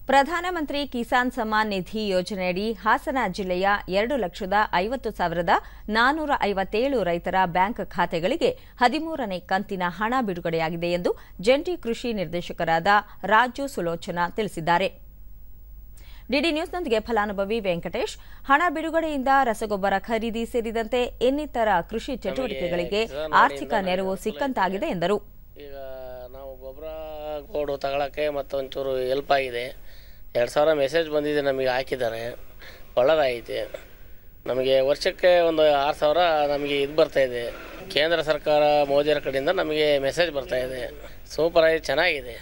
ಪ್ರಧಾನಮಂತ್ರಿ ಕಿಸಾನ್ ಸಮ್ಮಾನ್ ನಿಧಿ ಯೋಜನೆಯಡಿ ಹಾಸನ ಜಿಲ್ಲೆಯ ಎರಡು ಲಕ್ಷದ ಐವತ್ತು ಸಾವಿರದ ನಾನೂರ ಐವತ್ತೇಳು ರೈತರ ಬ್ಯಾಂಕ್ ಖಾತೆಗಳಿಗೆ ಹದಿಮೂರನೇ ಕಂತಿನ ಹಣ ಬಿಡುಗಡೆಯಾಗಿದೆ ಎಂದು ಜಂಟಿ ಕೃಷಿ ನಿರ್ದೇಶಕರಾದ ರಾಜು ಸುಲೋಚನಾ ತಿಳಿಸಿದ್ದಾರೆ ಡಿಡಿ ನ್ಯೂಸ್ನೊಂದಿಗೆ ಫಲಾನುಭವಿ ವೆಂಕಟೇಶ್ ಹಣ ಬಿಡುಗಡೆಯಿಂದ ರಸಗೊಬ್ಬರ ಖರೀದಿ ಸೇರಿದಂತೆ ಇನ್ನಿತರ ಕೃಷಿ ಚಟುವಟಿಕೆಗಳಿಗೆ ಆರ್ಥಿಕ ನೆರವು ಸಿಕ್ಕಂತಾಗಿದೆ ಎಂದರು ಈಗ ನಾವು ಗೊಬ್ಬರ ಕೋಡು ತಗೊಳಕ್ಕೆ ಮತ್ತು ಒಂಚೂರು ಹೆಲ್ಪ್ ಆಗಿದೆ ಎರಡು ಸಾವಿರ ಮೆಸೇಜ್ ಬಂದಿದೆ ನಮಗೆ ಹಾಕಿದ್ದಾರೆ ಒಳ್ಳೆದಾಗೈತೆ ನಮಗೆ ವರ್ಷಕ್ಕೆ ಒಂದು ಆರು ಸಾವಿರ ನಮಗೆ ಇದು ಬರ್ತಾಯಿದೆ ಕೇಂದ್ರ ಸರ್ಕಾರ ಮೋದಿಯರ ಕಡೆಯಿಂದ ನಮಗೆ ಮೆಸೇಜ್ ಬರ್ತಾಯಿದೆ ಸೂಪರಾಗಿ ಚೆನ್ನಾಗಿದೆ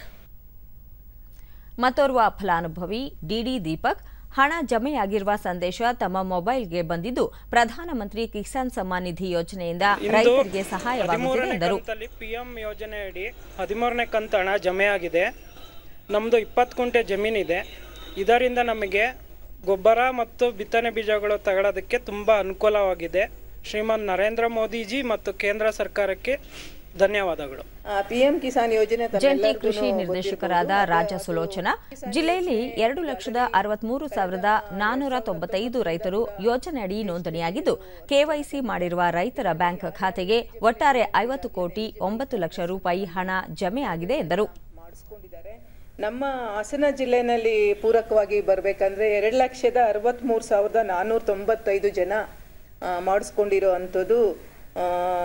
ಮತ್ತೋರ್ವ ಫಲಾನುಭವಿ ಡಿಡಿ ದೀಪಕ್ ಹಣ ಜಮೆಯಾಗಿರುವ ಸಂದೇಶ ತಮ್ಮ ಮೊಬೈಲ್ಗೆ ಬಂದಿದ್ದು ಪ್ರಧಾನಮಂತ್ರಿ ಕಿಸಾನ್ ಸಮ್ಮಾನ್ ನಿಧಿ ಯೋಜನೆಯಿಂದ ರೈತರಿಗೆ ಸಹಾಯವಾಗುತ್ತಿದೆ ಹದಿಮೂರನೇ ಎಂದರು ಕಂತಲ್ಲಿ ಪಿ ಎಂ ಯೋಜನೆಯಡಿ ಹದಿಮೂರನೇ ಕಂತು ಹಣ ಜಮೆಯಾಗಿದೆ ನಮ್ಮದು ಇಪ್ಪತ್ತು ಕುಂಟೆ ಜಮೀನಿದೆ ಇದರಿಂದ ನಮಗೆ ಗೊಬ್ಬರ ಮತ್ತು ಬಿತ್ತನೆ ಬೀಜಗಳು ತಗೊಳ್ಳೋದಕ್ಕೆ ತುಂಬ ಅನುಕೂಲವಾಗಿದೆ ಶ್ರೀಮಾನ್ ನರೇಂದ್ರ ಮೋದಿಜಿ ಮತ್ತು ಕೇಂದ್ರ ಸರ್ಕಾರಕ್ಕೆ ಧನ್ಯವಾದಗಳು ಪಿಎಂ ಕಿಸಾನ್ ಯೋಜನೆ ಜಂಟಿ ತಮ್ಮೆಲ್ಲರಿಗೂ ಕೃಷಿ ನಿರ್ದೇಶಕರಾದ ರಾಜ ಸುಲೋಚನಾ ಜಿಲ್ಲೆಯಲ್ಲಿ ಎರಡು ಲಕ್ಷದ ಅರವತ್ಮೂರು ಸಾವಿರದ ನಾನೂರ ತೊಂಬತ್ತೈದು ರೈತರು ಯೋಜನೆಯಡಿ ನೋಂದಣಿಯಾಗಿದ್ದು ಕೆವೈಸಿ ಮಾಡಿರುವ ರೈತರ ಬ್ಯಾಂಕ್ ಖಾತೆಗೆ ಒಟ್ಟಾರೆ ಐವತ್ತು ಕೋಟಿ ಒಂಬತ್ತು ಲಕ್ಷ ರೂಪಾಯಿ ಹಣ ಜಮೆಯಾಗಿದೆ ಎಂದರು ಮಾಡಿಸ್ಕೊಂಡಿದ್ದಾರೆ ನಮ್ಮ ಹಾಸನ ಜಿಲ್ಲೆನಲ್ಲಿ ಪೂರಕವಾಗಿ ಬರಬೇಕಂದ್ರೆ ಎರಡು ಲಕ್ಷದ ಅರವತ್ತ್ಮೂರು ಸಾವಿರದ ನಾನ್ನೂರ ತೊಂಬತ್ತೈದು ಜನ ಆ, ಮಾಡಿಸ್ಕೊಂಡಿರೋ ಅಂಥದ್ದು ಆ,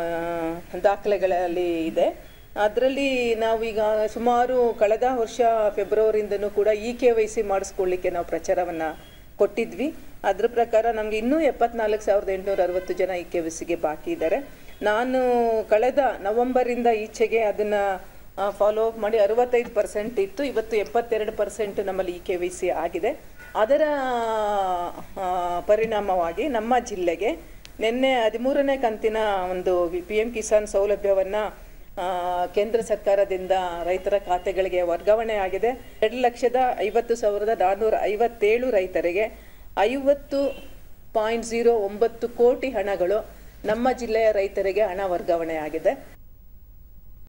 ದಾಖಲೆಗಳಲ್ಲಿ ಇದೆ ಅದರಲ್ಲಿ ನಾವೀಗ ಸುಮಾರು ಕಳೆದ ವರ್ಷ ಫೆಬ್ರವರಿಯಿಂದನೂ ಕೂಡ ಇ ಕೆ ವೈ ಸಿ ಮಾಡಿಸ್ಕೊಳ್ಳಿಕ್ಕೆ ನಾವು ಪ್ರಚಾರವನ್ನು ಕೊಟ್ಟಿದ್ವಿ ಅದ್ರ ಪ್ರಕಾರ ನಮಗೆ ಇನ್ನೂ ಎಪ್ಪತ್ನಾಲ್ಕು ಸಾವಿರದ ಎಂಟುನೂರ ಅರವತ್ತು ಜನ ಇ ಕೆ ವಿ ಸಿಗೆ ಬಾಕಿ ಇದ್ದಾರೆ ನಾನು ಕಳೆದ ನವೆಂಬರಿಂದ ಈಚೆಗೆ ಅದನ್ನು ಫಾಲೋ ಅಪ್ ಮಾಡಿ ಅರವತ್ತೈದು ಪರ್ಸೆಂಟ್ ಇತ್ತು ಇವತ್ತು ಎಪ್ಪತ್ತೆರಡು ಪರ್ಸೆಂಟ್ ನಮ್ಮಲ್ಲಿ ಇ ಕೆ ವಿ ಸಿ ಆಗಿದೆ ಅದರ ಆ, ಪರಿಣಾಮವಾಗಿ ನಮ್ಮ ಜಿಲ್ಲೆಗೆ ನಿನ್ನೆ ಹದಿಮೂರನೇ ಕಂತಿನ ಒಂದು ಪಿ ಎಂ ಕಿಸಾನ್ ಸೌಲಭ್ಯವನ್ನು ಕೇಂದ್ರ ಸರ್ಕಾರದಿಂದ ರೈತರ ಖಾತೆಗಳಿಗೆ ವರ್ಗಾವಣೆ ಆಗಿದೆ ಎರಡು ಲಕ್ಷದ ಐವತ್ತು ಸಾವಿರದ ನಾನ್ನೂರ ಐವತ್ತೇಳು ರೈತರಿಗೆ ಐವತ್ತು ಪಾಯಿಂಟ್ ಝೀರೋ ಒಂಬತ್ತು ಕೋಟಿ ಹಣಗಳು ನಮ್ಮ ಜಿಲ್ಲೆಯ ರೈತರಿಗೆ ಹಣ ವರ್ಗಾವಣೆ ಆಗಿದೆ